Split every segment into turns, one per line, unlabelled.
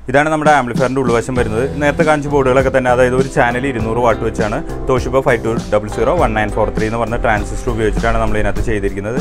ഇതാണ് നമ്മുടെ ആംപ്ലിഫയറിൻ്റെ ഉൾവശം വരുന്നത് നേരത്തെ കാണിച്ച ബോർഡുകളൊക്കെ തന്നെ അതായത് ഒരു ചാനൽ ഇരുന്നൂറ് വാട്ട് വെച്ചാണ് Toshiba five two double zero one nine four three എന്ന് പറഞ്ഞ ട്രാൻസിസ്റ്റർ ഉപയോഗിച്ചിട്ടാണ് നമ്മൾ ഇതിനകത്ത് ചെയ്തിരിക്കുന്നത്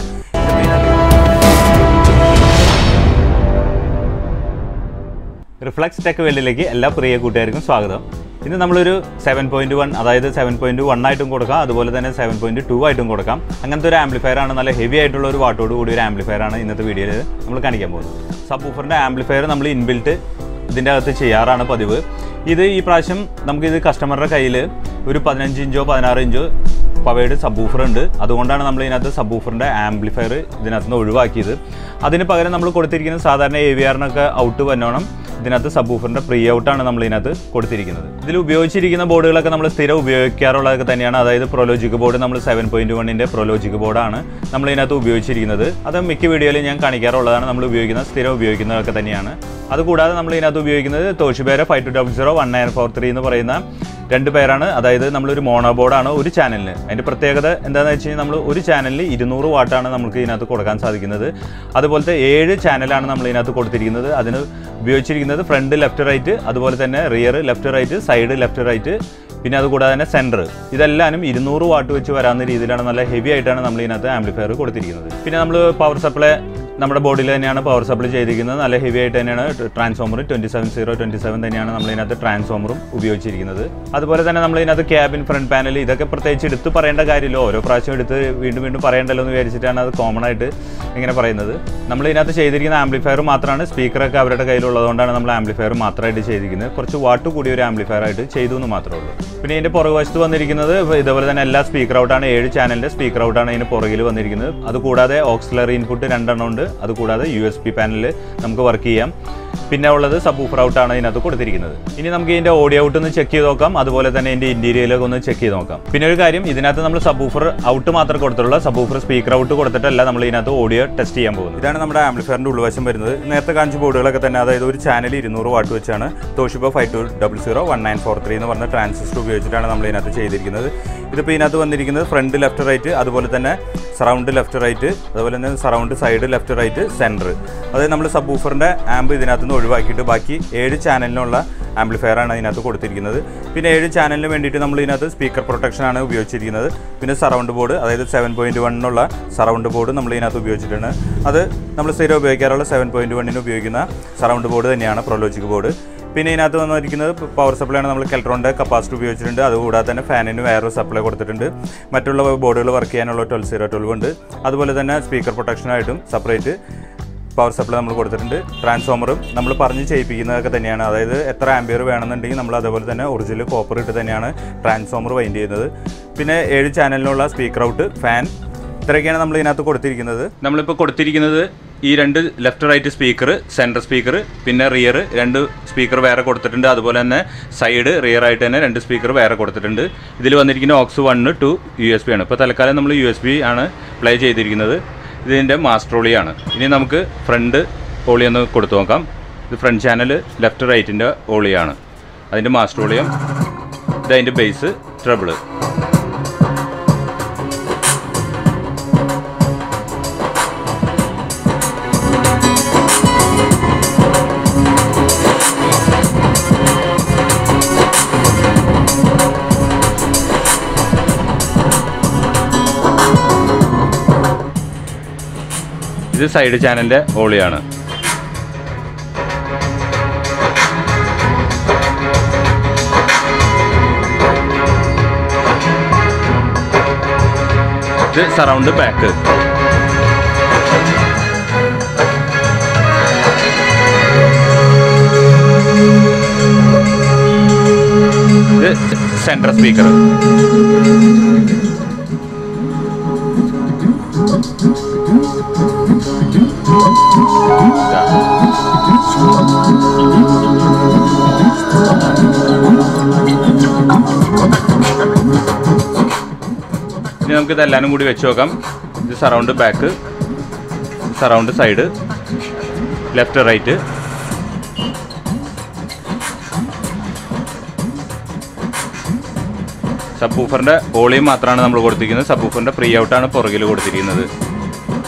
റിഫ്ലക്സ് ടെക് വെല്ലിലേക്ക് എല്ലാ പ്രിയ കൂട്ടുകാർക്കും സ്വാഗതം ഇന്ന് നമ്മളൊരു സെവൻ പോയിന്റ് വൺ അതായത് സെവൻ പോയിന്റ് വൺ ആയിട്ടും കൊടുക്കാം അതുപോലെ തന്നെ സെവൻ പോയിന്റ് ടു ആയിട്ടും കൊടുക്കാം അങ്ങനത്തെ ഒരു ആംപ്ലിഫയർ ആണ് നല്ല ഹെവി ആയിട്ടുള്ള ഒരു വാട്ടോട് കൂടി ഒരു ആംപ്ലിഫയർ ആണ് ഇന്നത്തെ വീഡിയോയിൽ നമ്മൾ കാണിക്കാൻ പോകുന്നത് സബ് ഊഫറിൻ്റെ ആംപ്ലിഫയർ നമ്മൾ ഇൻബിൽറ്റ് ഇതിൻ്റെ അകത്ത് ചെയ്യാറാണ് പതിവ് ഇത് ഈ പ്രാവശ്യം നമുക്കിത് കസ്റ്റമറുടെ കയ്യിൽ ഒരു പതിനഞ്ച് ഇഞ്ചോ പതിനാറ് ഇഞ്ചോ പവേഡ് സബ് ഊഫർ ഉണ്ട് അതുകൊണ്ടാണ് നമ്മൾ ഇതിനകത്ത് സബ് ഊഫറിൻ്റെ ആംപ്ലിഫയർ ഇതിനകത്ത് നിന്ന് ഒഴിവാക്കിയത് അതിന് പകരം നമ്മൾ കൊടുത്തിരിക്കുന്നത് സാധാരണ എ വി ആറിനൊക്കെ ഔട്ട് വന്നോണം ഇതിനകത്ത് സബ് ഊഫറിൻ്റെ പ്രീ ഔട്ടാണ് നമ്മൾ ഇതിനകത്ത് കൊടുത്തിരിക്കുന്നത് ഇതിൽ ഉപയോഗിച്ചിരിക്കുന്ന ബോർഡുകളൊക്കെ നമ്മൾ സ്ഥിരം ഉപയോഗിക്കാറുള്ളതൊക്കെ തന്നെയാണ് അതായത് പ്രൊലോജിക് ബോർഡ് നമ്മൾ സെവൻ പോയിൻറ്റ് വണ്ണിൻ്റെ പ്രൊലോജിക് ബോർഡാണ് നമ്മൾ ഇതിനകത്ത് ഉപയോഗിച്ചിരിക്കുന്നത് അത് മിക്ക വീഡിയോയിലും ഞാൻ കാണിക്കാറുള്ളതാണ് നമ്മൾ ഉപയോഗിക്കുന്ന സ്ഥിരം ഉപയോഗിക്കുന്നതൊക്കെ തന്നെയാണ് അതുകൂടാതെ നമ്മൾ ഇതിനകത്ത് ഉപയോഗിക്കുന്നത് തോഷിബേര five two double zero one nine four three എന്ന് പറയുന്ന രണ്ട് പേരാണ് അതായത് നമ്മളൊരു മോണോ ബോർഡാണ് ഒരു ചാനലിന് അതിൻ്റെ പ്രത്യേകത എന്താണെന്ന് വെച്ച് കഴിഞ്ഞാൽ നമ്മൾ ഒരു ചാനലിൽ ഇരുന്നൂറ് വാട്ടാണ് നമുക്ക് ഇതിനകത്ത് കൊടുക്കാൻ സാധിക്കുന്നത് അതുപോലത്തെ ഏഴ് ചാനലാണ് നമ്മൾ ഇതിനകത്ത് കൊടുത്തിരിക്കുന്നത് അതിന് ഉപയോഗിച്ചിരിക്കുന്നത് ഫ്രണ്ട് ലെഫ്റ്റ് റൈറ്റ് അതുപോലെ തന്നെ rear left right side left right പിന്നെ അതുകൂടാതെ തന്നെ സെൻറ്റർ ഇതെല്ലാനും ഇരുന്നൂറ് വാട്ട് വെച്ച് വരാവുന്ന രീതിയിലാണ് നല്ല ഹെവി ആയിട്ടാണ് നമ്മൾ ഇതിനകത്ത് ആംപ്ലിഫയർ കൊടുത്തിരിക്കുന്നത് പിന്നെ നമ്മൾ പവർ സപ്ലൈ നമ്മുടെ ബോഡിയിൽ തന്നെയാണ് പവർ സപ്ലൈ ചെയ്തിരിക്കുന്നത് നല്ല ഹെവി ആയിട്ട് തന്നെയാണ് transformer twenty seven zero twenty seven തന്നെയാണ് നമ്മൾ ഇതിനകത്ത് ട്രാൻസ്ഫോമറും ഉപയോഗിച്ചിരിക്കുന്നത് അതുപോലെ തന്നെ നമ്മൾ ഇതിനകത്ത് ക്യാബിൻ ഫ്രണ്ട് പാനൽ ഇതൊക്കെ പ്രത്യേകിച്ച് എടുത്ത് പറയേണ്ട കാര്യമില്ല ഓരോ പ്രാവശ്യം എടുത്ത് വീണ്ടും വീണ്ടും പറയണ്ടല്ലോ എന്ന് വിചാരിച്ചിട്ടാണ് അത് കോമൺ ആയിട്ട് ഇങ്ങനെ പറയുന്നത് നമ്മൾ ഇതിനകത്ത് ചെയ്തിരിക്കുന്ന ആംപ്ലിഫയർ മാത്രമാണ് സ്പീക്കറൊക്കെ അവരുടെ കയ്യിലുള്ളതുകൊണ്ടാണ് നമ്മൾ ആംപ്ലിഫയർ മാത്രമായിട്ട് ചെയ്തിരിക്കുന്നത് കുറച്ച് വാട്ട് കൂടിയ ഒരു ആംപ്ലിഫയർ ആയിട്ട് ചെയ്തു എന്ന് മാത്രമേ ഉള്ളൂ പിന്നെ ഇതിൻ്റെ പുറകുവശത്ത് വന്നിരിക്കുന്നത് ഇതേപോലെ തന്നെ എല്ലാ സ്പീക്കർ ഔട്ടാണ് ഏഴ് ചാനലിൻ്റെ സ്പീക്കർ ഔട്ടാണ് ഇതിന് പുറകിൽ വന്നിരിക്കുന്നത് അതുകൂടാതെ ഓക്സിലറി ഇൻപുട്ട് രണ്ടെണ്ണം ഉണ്ട് അതുകൂടാതെ യു എസ് പി പാനലിൽ നമുക്ക് വർക്ക് ചെയ്യാം പിന്നെ ഉള്ളത് സബ് ഊഫർ ഔട്ടാണ് ഇതിനകത്ത് കൊടുത്തിരിക്കുന്നത് ഇനി നമുക്ക് ഇതിൻ്റെ ഓഡിയോ ഔട്ട് ഒന്ന് ചെക്ക് ചെയ്ത് നോക്കാം അതുപോലെ തന്നെ ഇതിൻ്റെ ഇൻറ്റീരിയലൊക്കെ ഒന്ന് ചെക്ക് ചെയ്ത് നോക്കാം പിന്നെ ഒരു കാര്യം ഇതിനകത്ത് നമ്മൾ സബ് ഊഫർ ഔട്ട് മാത്രമേ കൊടുത്തുള്ളൂ സബ് ഊഫർ സ്പീക്കർ ഔട്ട് കൊടുത്തിട്ടല്ല നമ്മൾ ഇതിനകത്ത് ഓഡിയോ ടെസ്റ്റ് ചെയ്യാൻ പോകുന്നത് ഇതാണ് നമ്മുടെ ആംപ്ലിഫയറിൻ്റെ ഉൾവശം വരുന്നത് നേരത്തെ കാണിച്ച ബോർഡുകളൊക്കെ തന്നെ അതായത് ഒരു ചാനൽ ഇരുന്നൂറ് വാട്ട് വെച്ചാണ് Toshiba five two double zero one nine four three എന്ന് പറഞ്ഞ ട്രാൻസിസ്റ്റർ ഉപയോഗിച്ചിട്ടാണ് നമ്മൾ ഇതിനകത്ത് ചെയ്തിരിക്കുന്നത് ഇതിപ്പോൾ ഇതിനകത്ത് വന്നിരിക്കുന്നത് ഫ്രണ്ട് ലെഫ്റ്റ് റൈറ്റ് അതുപോലെ തന്നെ സറൗണ്ട് ലെഫ്റ്റ് റൈറ്റ് അതുപോലെ തന്നെ surround side left right centre അതായത് നമ്മൾ സബ് ഊഫറിൻ്റെ ആംബ് ഇതിനകത്ത് നിന്ന് ഒഴിവാക്കിയിട്ട് ബാക്കി ഏഴ് ചാനലിനുള്ള ആംപ്ലിഫയർ ആണ് ഇതിനകത്ത് കൊടുത്തിരിക്കുന്നത് പിന്നെ ഏഴ് ചാനലിന് വേണ്ടിയിട്ട് നമ്മൾ ഇതിനകത്ത് സ്പീക്കർ പ്രൊട്ടക്ഷൻ ആണ് ഉപയോഗിച്ചിരിക്കുന്നത് പിന്നെ സറൗണ്ട് ബോർഡ് അതായത് സെവൻ പോയിൻറ്റ് വണ്ണിനുള്ള സറൗണ്ട് ബോർഡ് നമ്മൾ ഇതിനകത്ത് ഉപയോഗിച്ചിട്ടുണ്ട് അത് നമ്മൾ സ്ഥിരം ഉപയോഗിക്കാറുള്ള സെവൻ പോയിൻറ്റ് വണ്ണിന് ഉപയോഗിക്കുന്ന സറൗണ്ട് ബോർഡ് തന്നെയാണ് പ്രൊലോജിക് ബോർഡ് പിന്നെ ഇതിനകത്ത് വന്നിരിക്കുന്നത് പവർ സപ്ലൈ ആണ് നമ്മൾ കെൽട്രോണിൻ്റെ കപ്പാസിറ്റി ഉപയോഗിച്ചിട്ടുണ്ട് അതുകൂടാതെ തന്നെ ഫാനിന് വേറെ സപ്ലൈ കൊടുത്തിട്ടുണ്ട് മറ്റുള്ള ബോർഡുകൾ വർക്ക് ചെയ്യാനുള്ള ട്വൽവ് സീറോ ട്വൽവ് ഉണ്ട് അതുപോലെ തന്നെ സ്പീക്കർ പ്രൊട്ടക്ഷനായിട്ടും സെപ്പറേറ്റ് പവർ സപ്ലൈ നമ്മൾ കൊടുത്തിട്ടുണ്ട് ട്രാൻസ്ഫോമറും നമ്മൾ പറഞ്ഞ് ചെയ്യിപ്പിക്കുന്നതൊക്കെ തന്നെയാണ് അതായത് എത്ര ആംബിയർ വേണമെന്നുണ്ടെങ്കിൽ നമ്മൾ അതേപോലെ തന്നെ ഒറിജിനൽ കോപ്പർ ഇട്ട് തന്നെയാണ് ട്രാൻസ്ഫോമർ വൈൻഡ് ചെയ്യുന്നത് പിന്നെ ഏഴ് ചാനലിനുള്ള സ്പീക്കർ ഔട്ട് ഫാൻ ഇത്രയൊക്കെയാണ് നമ്മൾ ഇതിനകത്ത് കൊടുത്തിരിക്കുന്നത് നമ്മളിപ്പോൾ കൊടുത്തിരിക്കുന്നത് ഈ രണ്ട് left right speaker centre speaker പിന്നെ റിയർ രണ്ട് സ്പീക്കർ വേറെ കൊടുത്തിട്ടുണ്ട് അതുപോലെ തന്നെ സൈഡ് റിയർ ആയിട്ട് തന്നെ രണ്ട് സ്പീക്കർ വേറെ കൊടുത്തിട്ടുണ്ട് ഇതിൽ വന്നിരിക്കുന്ന aux one two U S B ആണ് ഇപ്പോൾ തൽക്കാലം നമ്മൾ യു എസ് ബി ആണ് പ്ലേ ചെയ്തിരിക്കുന്നത് ഇതിൻ്റെ മാസ്റ്റർ ഓളിയാണ് ഇനി നമുക്ക് ഫ്രണ്ട് ഓളി ഒന്ന് കൊടുത്തു നോക്കാം ഇത് ഫ്രണ്ട് ചാനൽ ലെഫ്റ്റ് റൈറ്റിൻ്റെ ഓളിയാണ് അതിൻ്റെ മാസ്റ്റർ ഓളിയം ഇത് അതിൻ്റെ ബേസ് ട്രബിള് ഇത് സൈഡ് ചാനലിൻ്റെ ഓളിയാണ് ഇത് സറൗണ്ട് ബാക്ക് ഇത് സെൻട്രൽ സ്പീക്കർ ഇനി നമുക്ക് ഇതെല്ലാനും കൂടി വെച്ച് നോക്കാം ഇത് surround back surround side left right സബ് ഊഫറിൻ്റെ വോളിയം മാത്രമാണ് നമ്മൾ കൊടുത്തിരിക്കുന്നത് സബ് ഊഫറിൻ്റെ ഫ്രീ ഔട്ടാണ് പുറകിൽ കൊടുത്തിരിക്കുന്നത്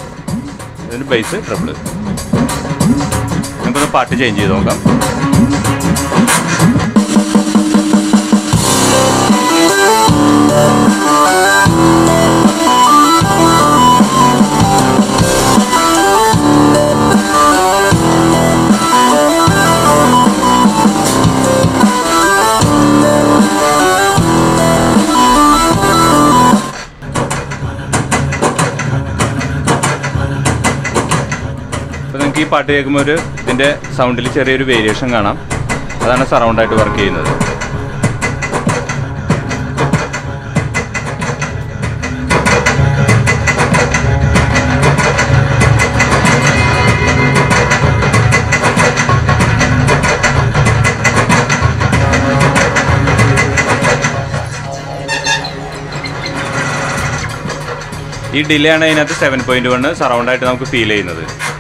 ഇതിന് ബേസ് ട്രിപ്പിൾ നമുക്കൊന്ന് പാട്ട് ചേഞ്ച് ചെയ്ത് നോക്കാം പാട്ട് കേൾക്കുമ്പോൾ ഒരു ഇതിൻ്റെ സൗണ്ടിൽ ചെറിയൊരു വേരിയേഷൻ കാണാം അതാണ് സറൗണ്ടായിട്ട് വർക്ക് ചെയ്യുന്നത് ഈ ഡിലേ ആണ് അതിനകത്ത് സെവൻ പോയിന്റ് വണ് സറൗണ്ട് ആയിട്ട് നമുക്ക് ഫീൽ ചെയ്യുന്നത്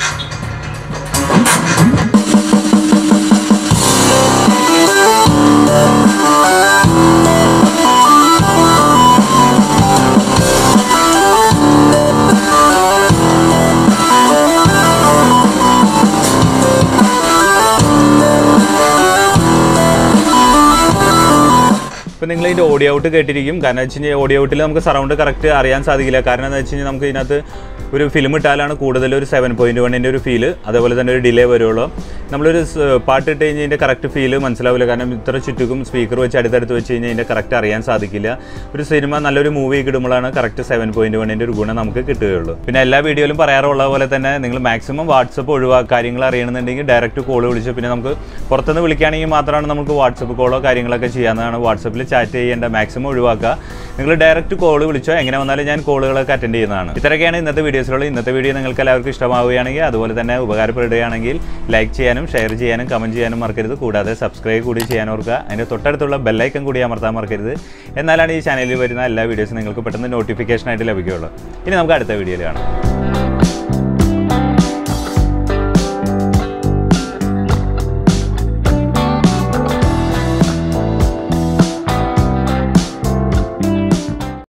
ഇപ്പം നിങ്ങൾ ഇതിൻ്റെ ഓഡിയോ ഔട്ട് കേട്ടിരിക്കും കാരണം വെച്ച് കഴിഞ്ഞാൽ ഓഡിയോ ഔട്ടിൽ നമുക്ക് സറൗണ്ട് കറക്റ്റ് അറിയാൻ സാധിക്കില്ല കാരണം എന്താ വെച്ച് കഴിഞ്ഞാൽ നമുക്ക് ഇതിനകത്ത് ഒരു ഫിലിം ഇട്ടാലാണ് കൂടുതൽ ഒരു സെവൻ പോയിൻറ്റ് വണ്ണിൻ്റെ ഒരു ഫീല് അതേപോലെ തന്നെ ഒരു ഡിലേ വരുള്ളൂ നമ്മളൊരു സ് പാട്ട് ഇട്ട് കഴിഞ്ഞാൽ ഇതിൻ്റെ കറക്റ്റ് ഫീല് മനസ്സിലാവില്ല കാരണം ഇത്ര ചുറ്റുക്കും സ്പീക്കർ വെച്ച് അടുത്തടുത്ത് വെച്ച് കഴിഞ്ഞാൽ ഇതിൻ്റെ കറക്റ്റ് അറിയാൻ സാധിക്കില്ല ഒരു സിനിമ നല്ലൊരു മൂവി ഇടുമ്പോഴാണ് കറക്റ്റ് സെവൻ പോയിൻറ്റ് വണ്ണിൻ്റെ ഒരു ഗുണം നമുക്ക് കിട്ടുകയുള്ളൂ പിന്നെ എല്ലാ വീഡിയോയിലും പറയാറുള്ള പോലെ തന്നെ നിങ്ങൾ മാക്സിമം വാട്സപ്പ് ഒഴിവാക്കുക കാര്യങ്ങൾ അറിയണമെന്നുണ്ടെങ്കിൽ ഡയറക്റ്റ് കോൾ വിളിച്ച് പിന്നെ നമുക്ക് പുറത്തുനിന്ന് വിളിക്കുകയാണെങ്കിൽ മാത്രമാണ് നമുക്ക് വാട്സപ്പ് കോളോ കാര്യങ്ങളൊക്കെ ചെയ്യാവുന്നതാണ് വാട്സപ്പിൽ ചാറ്റ് ചെയ്യേണ്ട മാക്സിമം ഒഴിവാക്കുക നിങ്ങൾ ഡയറക്റ്റ് കോൾ വിളിച്ചോ എങ്ങനെ വന്നാലും ഞാൻ കോളുകളൊക്കെ അറ്റൻഡ് ചെയ്യുന്നതാണ് ഇത്രയൊക്കെയാണ് ഇന്നത്തെ വീഡിയോസിലുള്ള ഇന്നത്തെ വീഡിയോ നിങ്ങൾക്ക് എല്ലാവർക്കും ഇഷ്ടമാവുകയാണെങ്കിൽ അതുപോലെ തന്നെ ഉപകാരപ്പെടുകയാണെങ്കിൽ ലൈക്ക് ചെയ്യാനും ഷെയർ ചെയ്യാനും കമൻറ്റ് ചെയ്യാനും മറക്കരുത് കൂടാതെ സബ്സ്ക്രൈബ് കൂടി ചെയ്യാൻ ഓർക്കുക അതിൻ്റെ തൊട്ടടുത്തുള്ള ബെല്ലൈക്കൻ കൂടി അമർത്താൻ മറക്കരുത് എന്നാലാണ് ഈ ചാനലിൽ വരുന്ന എല്ലാ വീഡിയോസും നിങ്ങൾക്ക് പെട്ടെന്ന് നോട്ടിഫിക്കേഷൻ ആയിട്ട് ലഭിക്കുകയുള്ളൂ ഇനി നമുക്ക് അടുത്ത വീഡിയോയിൽ കാണാം